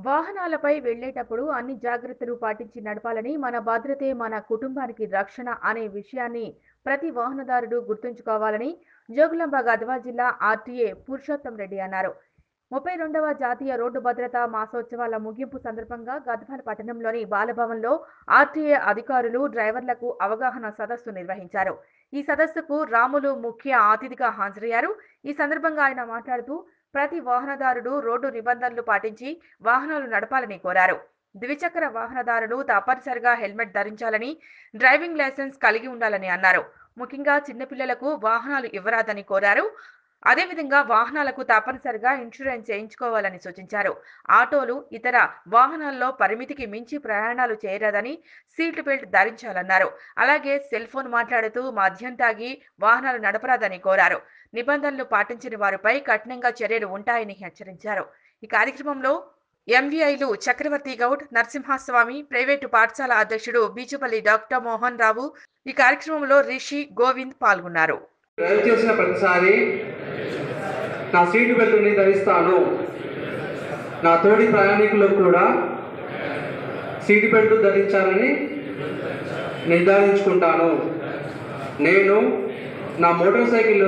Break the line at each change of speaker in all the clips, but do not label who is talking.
వాహనాలపై వెళ్లేటప్పుడు అన్ని జాగ్రత్తలు పాటించి నడపాలని మన భద్రతే మన కుటుంబానికి రక్షణ అనే విషయాన్ని ప్రతి వాహనదారుడు గుర్తుంచుకోవాలని జోగులాంబ గద్వాల జిల్లా ఆర్టీఏ పురుషోత్తం రెడ్డి అన్నారు ముప్పై రెండవ జాతీయ రోడ్డు భద్రతా మాసోత్సవాల ముగింపు సందర్భంగా గద్వాల పట్టణంలోని బాలభవన్లో ఆర్టీఏ అధికారులు డ్రైవర్లకు అవగాహన సదస్సు నిర్వహించారు ఈ సదస్సుకు రాములు ముఖ్య అతిథిగా హాజరయ్యారు ఈ సందర్భంగా ఆయన మాట్లాడుతూ ప్రతి వాహనదారుడు రోడ్డు నిబంధనలు పాటించి వాహనాలు నడపాలని కోరారు ద్విచక్ర వాహనదారులు తప్పనిసరిగా హెల్మెట్ ధరించాలని డ్రైవింగ్ లైసెన్స్ కలిగి ఉండాలని అన్నారు ముఖ్యంగా చిన్నపిల్లలకు వాహనాలు ఇవ్వరాదని కోరారు అదేవిధంగా వాహనాలకు తప్పనిసరిగా ఇన్సూరెన్స్ చేయించుకోవాలని సూచించారు ఆటోలు ఇతర వాహనాల్లో పరిమితికి మించి ప్రయాణాలు చేయరాదని సీట్ బెల్ట్ ధరించాలన్నారు అలాగే సెల్ ఫోన్ మాట్లాడుతూ మద్యం తాగి వాహనాలు నడపరాదని కోరారు నిబంధనలు పాటించని వారిపై కఠినంగా చర్యలు ఉంటాయని హెచ్చరించారు ఈ కార్యక్రమంలో ఎంవీఐలు చక్రవర్తి గౌడ్ నరసింహస్వామి ప్రైవేటు పాఠశాల అధ్యక్షుడు బీచుపల్లి డాక్టర్ మోహన్ రావు ఈ కార్యక్రమంలో రిషి గోవింద్ పాల్గొన్నారు
డ్రైవ్ చేసిన ప్రతిసారి నా సీటు బెల్ట్ని ధరిస్తాను నా తోటి ప్రయాణికులకు కూడా సీటు బెల్ట్ ధరించాలని నిర్ధారించుకుంటాను నేను నా మోటార్ సైకిల్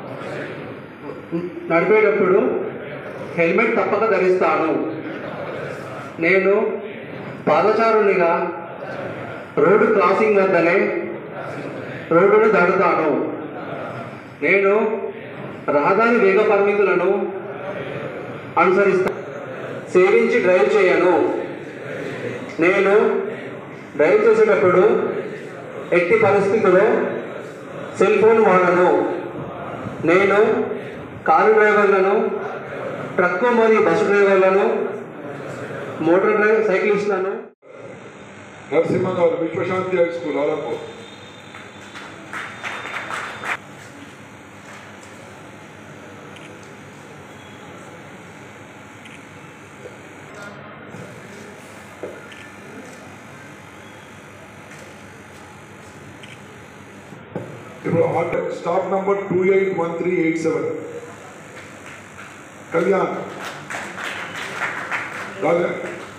నడిపేటప్పుడు హెల్మెట్ తప్పక ధరిస్తాను నేను పాదచారునిగా రోడ్డు క్రాసింగ్ వద్దనే రోడ్డును దాటుతాను నేను రహదారి వేగ పరిమితులను అనుసరిస్తా సేవించి డ్రైవ్ చేయను నేను డ్రైవ్ చేసేటప్పుడు ఎట్టి పరిస్థితుల్లో సెల్ ఫోన్ వాడను నేను కారు డ్రైవర్లను ట్రక్కు మరియు బస్సు డ్రైవర్లను మోటార్ డ్రైవర్ సైక్లిస్టులను
నరసింహగౌడ్ విశ్వశాంతి హై స్కూల్ అలంపూర్ ఇప్పుడు order stop number two eight one three eight seven Kalyan రాలే